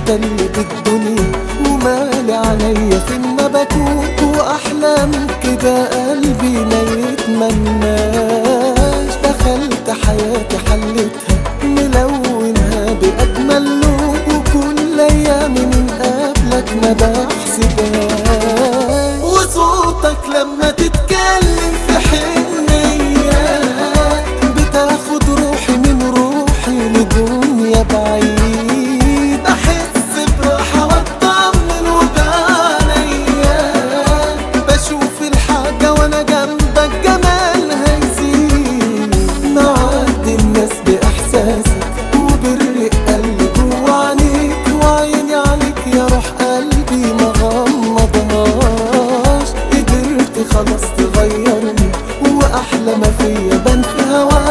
انت اللي بالدنيا ومالي عليا في ما بكون واحلام كده قلبي ما يتمناش دخلت حياتي حلتها ملونها باجمل لون وكل ايامي من قبلك ما بحسبهاش وصوتك لما تتكلم في حنية بتاخد روحي من روحي لدنيا بعيد احس براحة واطمن وبعنيا بشوف الحاجة وانا جنبك جمالها يزيد معدي الناس باحساسك وبرق قلبي جوا عينيك وعيني عليك يا روح قلبي ما غمضهاش قدرت خلاص تغيرني واحلى ما فيا بان في هواك